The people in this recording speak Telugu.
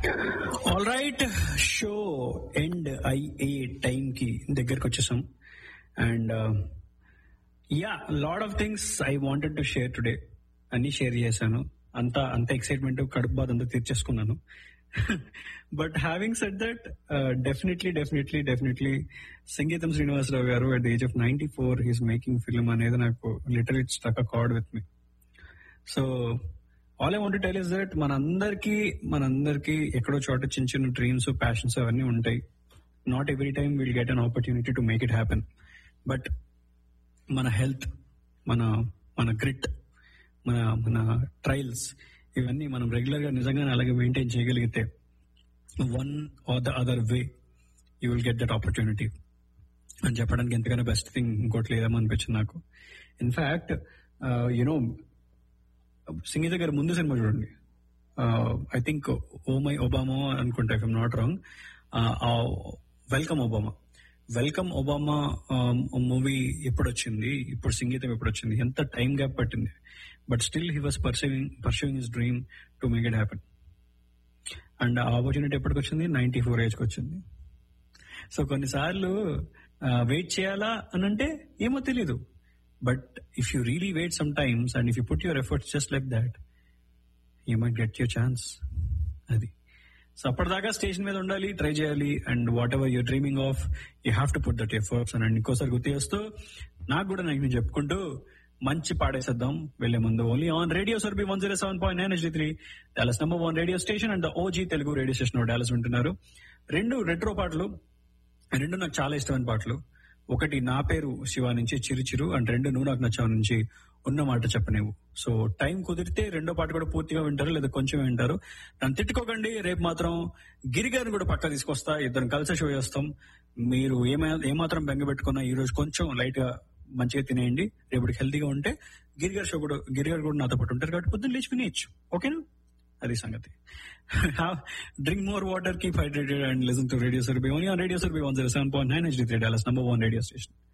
ఆల్ రైట్ షో ఎండ్ ఐఏ టైం కి దగ్గరకు వచ్చేసాం and ya lot of things I wanted to share today అన్ని షేర్ చేశాను అంత అంత ఎక్సైట్మెంట్ కడుపు బాధ అంతా తీర్చేసుకున్నాను but having said that definitely definitely definitely Singeetam Srinivasarao గారు at the age of ninety four he's making film అనేది నాకు literal stuck a chord with me so all I want tell is that మనందరికి మనందరికి ఎక్కడో చోట చిన్న చిన్న డ్రీమ్స్ ప్యాషన్స్ అవన్నీ ఉంటాయి not every time will get an opportunity to make it happen but మన హెల్త్ మన మన గ్రిట్ మన మన ట్రయల్స్ ఇవన్నీ మనం రెగ్యులర్ గా నిజంగానే అలాగే మెయింటైన్ చేయగలిగితే one or the other way you will get that opportunity అని చెప్పడానికి ఎంతకైనా బెస్ట్ థింగ్ ఇంకోటి లేదేమో అనిపించింది నాకు ఇన్ఫాక్ట్ యునో సంగీత గారి ముందు సినిమా చూడండి I think oh my Obama అనుకుంటా if not wrong welcome Obama welcome Obama movie ఎప్పుడు వచ్చింది ఇప్పుడు సంగీతం ఎప్పుడు వచ్చింది ఎంత టైం గ్యాప్ పట్టింది but still he was pursuing pursuing his dream to make it happen and ఆ ఆపర్చునిటీ ఎప్పటికి వచ్చింది నైన్టీ ఫోర్ ఏజ్కి వచ్చింది సో కొన్నిసార్లు వెయిట్ చేయాలా అని అంటే ఏమో తెలీదు but if you really wait some times and if you put your efforts just like that you might get your chance అది సో అప్పటిదాకా స్టేషన్ మీద ఉండాలి ట్రై చేయాలి and whatever you're dreaming of you have to put that efforts అని ఇంకోసారి గుర్తు చేస్తూ నాకు కూడా నాకు నేను చెప్పుకుంటూ మంచి పాడేసేద్దాం వెళ్లే ముందు only on radio సర్బీ one zero seven point nine H three Dallas number one radio station and OG Telugu radio station Dallas వింటున్నారు రెండు రెట్రో పాటలు రెండు నాకు చాలా ఇష్టమైన పాటలు ఒకటి నా పేరు శివ నుంచి చిరుచిరు అండ్ రెండు నువ్వు నాకు నచ్చావు నుంచి ఉన్న మాట చెప్పనేవు సో టైం కుదిరితే రెండో పాట కూడా పూర్తిగా వింటారు లేదా కొంచెం వింటారు నన్ను తిట్టుకోకండి రేపు మాత్రం గిరిగారిని కూడా పక్క తీసుకొస్తా ఇద్దరం కలిసి షో చేస్తాం మీరు ఏమై ఏమాత్రం బెంగ పెట్టుకున్నా ఈ రోజు కొంచెం లైట్ గా మంచిగా తినేయండి రేపటికి హెల్తీగా ఉంటే గిరిగారి షో కూడా గిరిగారు కూడా నాతో పాటు ఉంటారు కాబట్టి పొద్దున్న లేచి వినేయచ్చు ఓకేనా అది సంగతి drink more water keep hydrated and listen to radio Surbhi only on radio సర్బీ one zero seven point nine H three Dallas number one radio station